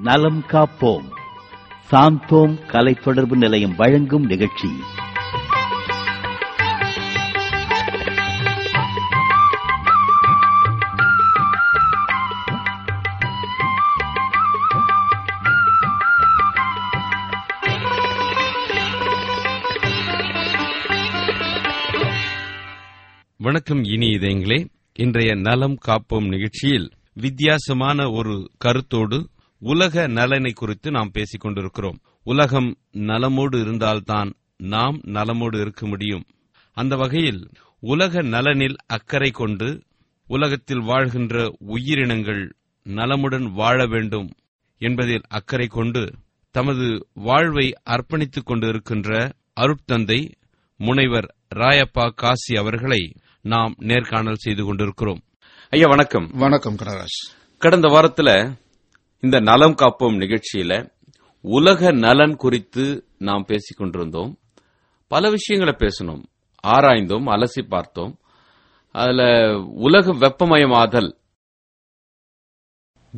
நலம் காப்போம் சாந்தோம் கலை தொடர்பு நிலையம் வழங்கும் நிகழ்ச்சி வணக்கம் இனி இதயங்களே இன்றைய நலம் காப்போம் நிகழ்ச்சியில் வித்தியாசமான ஒரு கருத்தோடு உலக நலனை குறித்து நாம் பேசிக் கொண்டிருக்கிறோம் உலகம் நலமோடு இருந்தால்தான் நாம் நலமோடு இருக்க முடியும் அந்த வகையில் உலக நலனில் அக்கறை கொண்டு உலகத்தில் வாழ்கின்ற உயிரினங்கள் நலமுடன் வாழ வேண்டும் என்பதில் அக்கறை கொண்டு தமது வாழ்வை அர்ப்பணித்துக் கொண்டிருக்கின்ற அருட்தந்தை முனைவர் ராயப்பா காசி அவர்களை நாம் நேர்காணல் செய்து கொண்டிருக்கிறோம் ஐயா வணக்கம் வணக்கம் கனராஜ் கடந்த வாரத்துல இந்த நலம் காப்போம் நிகழ்ச்சியில உலக நலன் குறித்து நாம் பேசிக் கொண்டிருந்தோம் பல விஷயங்களை பேசணும் ஆராய்ந்தோம் அலசி பார்த்தோம் அதுல உலக வெப்பமயமாதல்